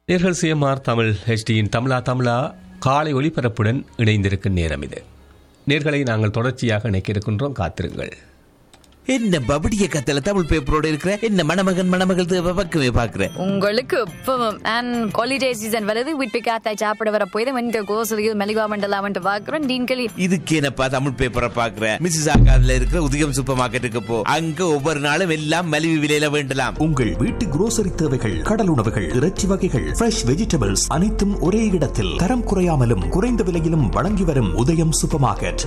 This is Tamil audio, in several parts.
நேர்கள் சிஎம்ஆர் தமிழ் ஹெச்டியின் தமிழா தமிழா காலை ஒளிபரப்புடன் இணைந்திருக்கும் நேரம் இது நேர்களை நாங்கள் தொடர்ச்சியாக இணைக்க இருக்கின்றோம் காத்திருங்கள் என்ன பபடிய கத்தல தமிழ் பேப்பரோட இருக்கிற என்ன மணமகன் மணமகள் தேவை பக்கமே பாக்குற உங்களுக்கு இப்பவும் அண்ட் ஹாலிடே சீசன் வருது வீட்டு காத்தாய் சாப்பிட வர போய் இந்த கோசலியில் மெலிகா மண்டலாம் வந்து பாக்குறோம் டீன்களி இதுக்கு என்னப்பா தமிழ் பேப்பரை பாக்குற மிஸ்ஸஸ் ஆகாதுல இருக்கிற உதயம் சூப்பர் மார்க்கெட்டுக்கு போ அங்க ஒவ்வொரு நாளும் எல்லாம் மலிவு விலையில வேண்டலாம் உங்கள் வீட்டு குரோசரி தேவைகள் கடல் உணவுகள் இறைச்சி வகைகள் ஃப்ரெஷ் வெஜிடபிள்ஸ் அனைத்தும் ஒரே இடத்தில் தரம் குறையாமலும் குறைந்த விலையிலும் வழங்கி வரும் உதயம் சூப்பர் மார்க்கெட்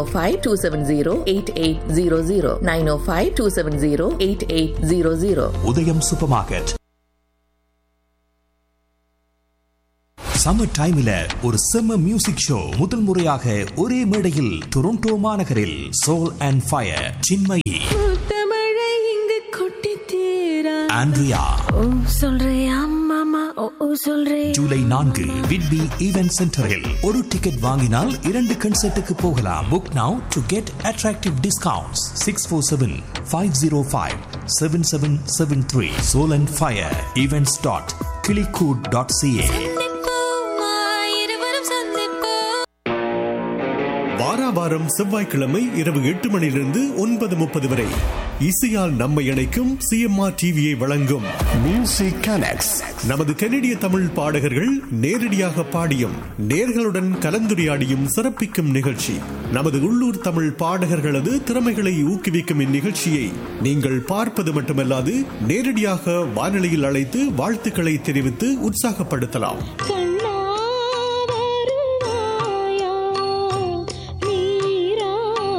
905-270-8800 905-270-8800 உதயம் சூப்பர் மார்க்கெட் சம்மர் டைம்ல ஒரு செம்ம மியூசிக் ஷோ முதல் முறையாக ஒரே மேடையில் டொரண்டோ மாநகரில் சோல் அண்ட் ஃபயர் சின்மயி தமிழை இங்கு கொட்டி தீரா ஆண்ட்ரியா ஓ சொல்றியா மாமா ஓ ஓ சொல்றே ஜூலை நான்கு விட்பி ஈவென்ட் சென்டரில் ஒரு டிக்கெட் வாங்கினால் இரண்டு கன்சர்ட்டுக்கு போகலாம் book now to get attractive discounts six four seven five zero five seven seven seven three soul and fire events dot kilikood dot C A இருவரும் சந்திப்போம் வாராவாரம் செவ்வாய்க்கிழமை இரவு எட்டு மணியிலிருந்து ஒன்பது முப்பது வரை இசையால் நம்மை இணைக்கும் சிஎம்ஆர் டிவியை வழங்கும் மியூசிக் கனெக்ட்ஸ் நமது கனடிய தமிழ் பாடகர்கள் நேரடியாக பாடியும் நேர்களுடன் கலந்துரையாடியும் சிறப்பிக்கும் நிகழ்ச்சி நமது உள்ளூர் தமிழ் பாடகர்களது திறமைகளை ஊக்குவிக்கும் இந்நிகழ்ச்சியை நீங்கள் பார்ப்பது மட்டுமல்லாது நேரடியாக வானொலியில் அழைத்து வாழ்த்துக்களை தெரிவித்து உற்சாகப்படுத்தலாம் கண்ணா வருவாயா நீரா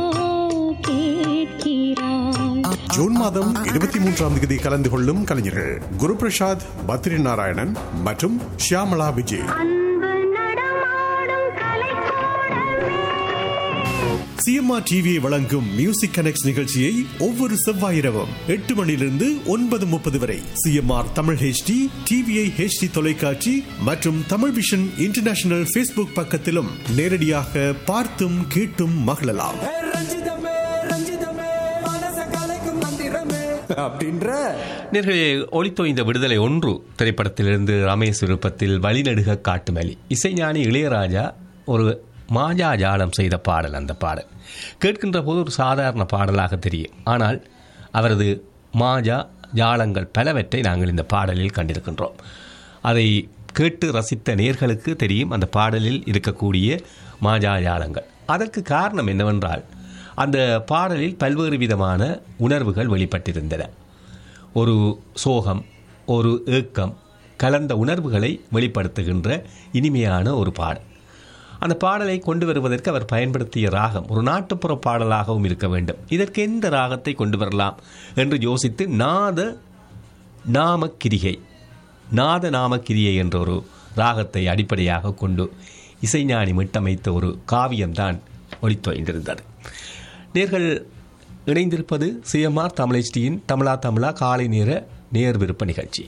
கேட்கிறாய் ஜூன் மாதம் இருபத்தி மூன்றாம் தேதி கலந்து கொள்ளும் கலைஞர்கள் குரு பிரசாத் பத்ரி நாராயணன் மற்றும் ஷியாமலா விஜய் அன்பு நடமாடும் கலைக்கூடமே சிஎம்ஆர் டிவியை வழங்கும் மியூசிக் கனெக்ட் நிகழ்ச்சியை ஒவ்வொரு செவ்வாய் இரவும் எட்டு மணியிலிருந்து ஒன்பது முப்பது வரை C M R Tamil H D T V I H D தொலைக்காட்சி மற்றும் தமிழ் விஷன் இன்டர்நேஷனல் ஃபேஸ்புக் பக்கத்திலும் நேரடியாக பார்த்தும் கேட்டும் மகிழலாம் ரஞ்சிதமே ரஞ்சிதமே மனச கலைக்கும் மந்திரமே அப்படின்ற நேர்களே ஒளித்தோய்ந்த விடுதலை ஒன்று திரைப்படத்திலிருந்து ரமேஷ் விருப்பத்தில் வழிநடுக காட்டுமலி இசைஞானி இளையராஜா ஒரு மாஜா ஜாலம் செய்த பாடல் அந்த பாடல் கேட்கின்ற போது ஒரு சாதாரண பாடலாக தெரியும் ஆனால் அவரது மாஜா ஜாலங்கள் பலவற்றை நாங்கள் இந்த பாடலில் கண்டிருக்கின்றோம் அதை கேட்டு ரசித்த நேர்களுக்கு தெரியும் அந்த பாடலில் இருக்கக்கூடிய மாஜா ஜாலங்கள் அதற்கு காரணம் என்னவென்றால் அந்த பாடலில் பல்வேறு விதமான உணர்வுகள் வெளிப்பட்டிருந்தன ஒரு சோகம் ஒரு ஏக்கம் கலந்த உணர்வுகளை வெளிப்படுத்துகின்ற இனிமையான ஒரு பாடல் அந்த பாடலை கொண்டு வருவதற்கு அவர் பயன்படுத்திய ராகம் ஒரு நாட்டுப்புற பாடலாகவும் இருக்க வேண்டும் இதற்கு எந்த ராகத்தை கொண்டு வரலாம் என்று யோசித்து நாத நாமக்கிரிகை நாத நாமக்கிரியை என்ற ஒரு ராகத்தை அடிப்படையாக கொண்டு இசைஞானி மிட்டமைத்த ஒரு காவியம்தான் ஒளித்தொய்ந்திருந்தது நேர்கள் இணைந்திருப்பது சிஎம்ஆர் தமிழ்ச்சியின் தமிழா தமிழா காலை நேர நேர் விருப்ப நிகழ்ச்சி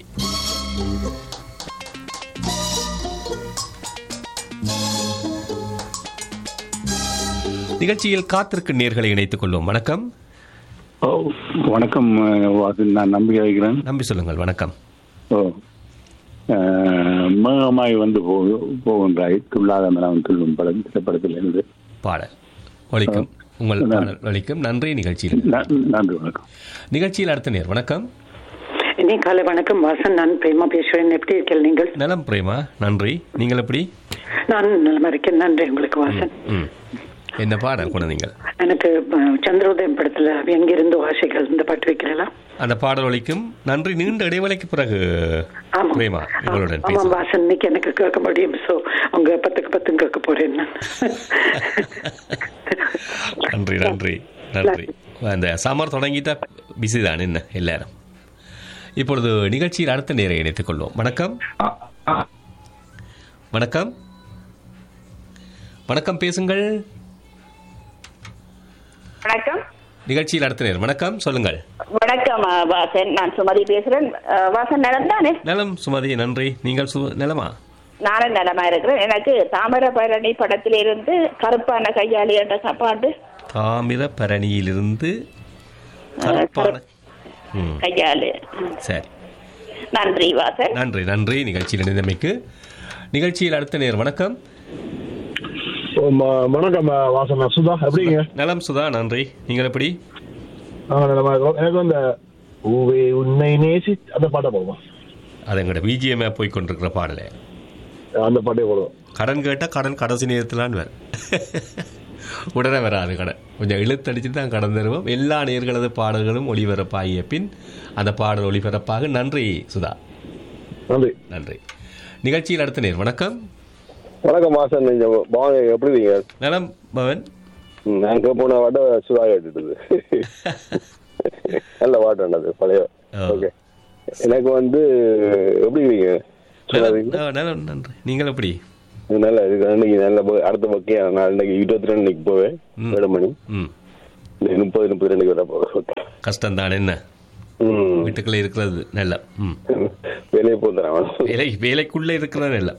நிகழ்ச்சியில் காத்திருக்கும் நேர்களை இணைத்துக் கொள்வோம் வணக்கம் ஓ வணக்கம் அஹ், வாசன் நான் நம்பிக்கை வைக்கிறேன் நம்பி சொல்லுங்கள் வணக்கம் ஓ அஹ், மேகமாய் வந்து போ போகின்றாய் துள்ளாத மனம் துள்ளும் படம் திரைப்படத்திலிருந்து பாடல் ஒழிக்கும் உங்கள் பாடல் ஒழிக்கும் நன்றி நிகழ்ச்சியில் ந- நன்றி வணக்கம் நிகழ்ச்சியில் அடுத்த நேர் வணக்கம் இனி காலை வணக்கம் வாசன் நான் பிரேமா பேசுறேன் எப்படி இருக்கீங்க நீங்கள் நலம் பிரேமா நன்றி நீங்கள் எப்படி நான் நலமா இருக்கேன் நன்றி உங்களுக்கு வாசன் ம் என்ன பாடல் கொண்டு நீங்கள் எனக்கு அஹ், சந்திரோதயம் படத்துல எங்கிருந்து வாசிகள் இந்த பாட்டு வைக்கிறலாம் அந்த பாடல் ஒழிக்கும் நன்றி நீண்ட இடைவேளைக்கு பிறகு ஆமா பிரேமா உங்களுடன் ஆமா பேச வாசன் இன்னைக்கு எனக்கு கேட்க முடியும் சோ உங்க பத்துக்கு பத்தும் கேட்க போறேன் நான். நன்றி நன்றி நன்றி அந்த சம்மர் தொடங்கிட்டா பிஸி தான் என்ன எல்லாரும் இப்பொழுது நிகழ்ச்சியில் அடுத்த நேரை இணைத்துக் கொள்வோம் வணக்கம் வணக்கம் வணக்கம் பேசுங்கள் வணக்கம் நிகழ்ச்சியில் அடுத்த நேர் வணக்கம் சொல்லுங்கள் வணக்கம் அ, வாசன் நான் சுமதி பேசுறேன் அ, வாசன் நலம் தானே நலம் சுமதி நன்றி நீங்கள் சு நலமா நானும் நலமா இருக்கிறேன் எனக்கு தாமிரபரணி படத்திலிருந்து கருப்பான கையாளி என்ற க- பாட்டு தாமிர பரணியிலிருந்து கருப்பான ம் கையாளு சரி நன்றி வாசன் நன்றி நன்றி நிகழ்ச்சியில் இணைந்தமைக்கு நிகழ்ச்சியில் அடுத்த நேர் வணக்கம் வணக்கம் வாசனா சுதா எப்படிங்க நலம் சுதா நன்றி நீங்கள் எப்படி ஆ, நலமா இருக்கோம். எனக்கு அந்த ஊவே உன்னை நேசி அந்த பாட்டை போடுவோம் அது எங்களோட பிஜிஎம் போய் கொண்டிருக்கிற பாடலே அந்த பாட்டே போடுவோம் கடன் கேட்டால் கடன் கடைசி நேரத்திலான்னு வேறு உடனே வராது கடன் கொஞ்சம் இழுத்தடிச்சுட்டு தான் கடன் தருவோம் எல்லா நேர்களது பாடல்களும் ஒளிபரப்பாகிய பின் அந்த பாடல் ஒளிபரப்பாக நன்றி சுதா நன்றி நன்றி நிகழ்ச்சியில் அடுத்த நேர் வணக்கம் வணக்கம் மாசன் நீங்க பவன் எப்படி இருக்கீங்க நலம் பவன் ம், நாங்க போன வாட்ட சுதா கேட்டுட்டுது நல்ல பாட்டு வேண்டது பழைய ஓகே எனக்கு வந்து எப்படி இருக்கீங்க சுதா இருக்கீங்களா? நலம், நலம் நன்றி நீங்கள் எப்படி நல்லா இருக்கு இன்னைக்கு நல்ல ப- அடுத்த பக்கே நான் இன்னைக்கு இருபத்தி ரெண்டு இன்னைக்கு போவேன் ஏழு மணி ம் இந்த முப்பது முப்பத்தி ரெண்டுக்கு வர போவேன் கஷ்டம் தான் என்ன ம். வீட்டுக்குள்ளே இருக்கிறது நல்ல ம் வெளியே போந்துறேன் வேலை வேலைக்குள்ளே இருக்கிறது நல்ல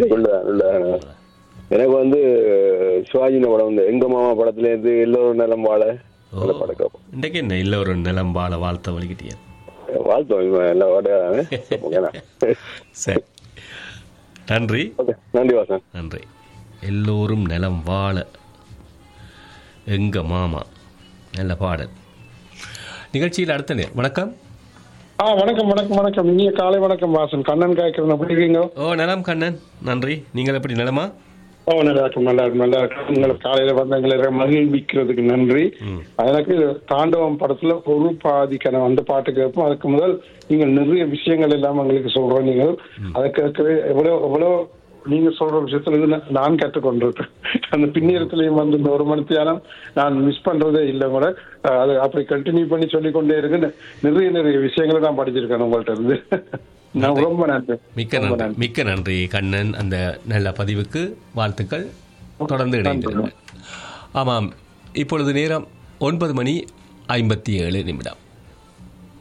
எனக்கு வந்து சிவாஜின படம் வந்து எங்க மாமா படத்துல இருந்து எல்லோரும் நிலம் வாழ நல்ல படக்கம் இன்றைக்கு என்ன இல்லை ஒரு நிலம் வாழ வாழ்த்த வலிக்கிட்டே வாழ்த்தோம் இவன் எல்லா பாட்டும் சரி நன்றி நன்றி வாசன் நன்றி எல்லோரும் நிலம் வாழ எங்க மாமா நல்ல பாடல் நிகழ்ச்சியில் அடுத்த நேர் வணக்கம் ஆ வணக்கம் வணக்கம் வணக்கம் இனிய காலை வணக்கம் வாசன் கண்ணன் காய்க்கிறேன் எப்படி இருக்கீங்க ஓ நலம் கண்ணன் நன்றி நீங்கள் எப்படி நிலமா ஓ நல்லா இருக்கும் நல்லா இருக்கும் நல்லா இருக்கும் உங்களுக்கு காலையில வந்து எங்களை மகிழ்விக்கிறதுக்கு நன்றி எனக்கு தாண்டவம் படத்துல ஒரு பாதி கணம் அந்த பாட்டு கேட்போம் அதுக்கு முதல் நீங்கள் நிறைய விஷயங்கள் எல்லாம் எங்களுக்கு சொல்றோம் நீங்கள் அதை கேட்கவே எவ்வளவு எவ்வளவு நீங்க சொல்ற விஷயத்துல இது நான் நான் கற்றுக்கொண்டிருக்கேன் அந்த பின்னேரத்திலையும் வந்து இந்த ஒரு மணி தியானம் நான் மிஸ் பண்றதே இல்லை கூட அஹ் அது அப்படி கண்டினியூ பண்ணி சொல்லிக் கொண்டே இருக்குன்னு நிறைய நிறைய விஷயங்களை நான் படிச்சிருக்கேன் உங்கள்ட்ட இருந்து நான் ரொம்ப நன்றி மிக்க நன்றி மிக்க நன்றி கண்ணன் அந்த நல்ல பதிவுக்கு வாழ்த்துக்கள் தொடர்ந்து இணைந்திருங்கள் ஆமாம் இப்பொழுது நேரம் ஒன்பது மணி ஐம்பத்தி ஏழு நிமிடம்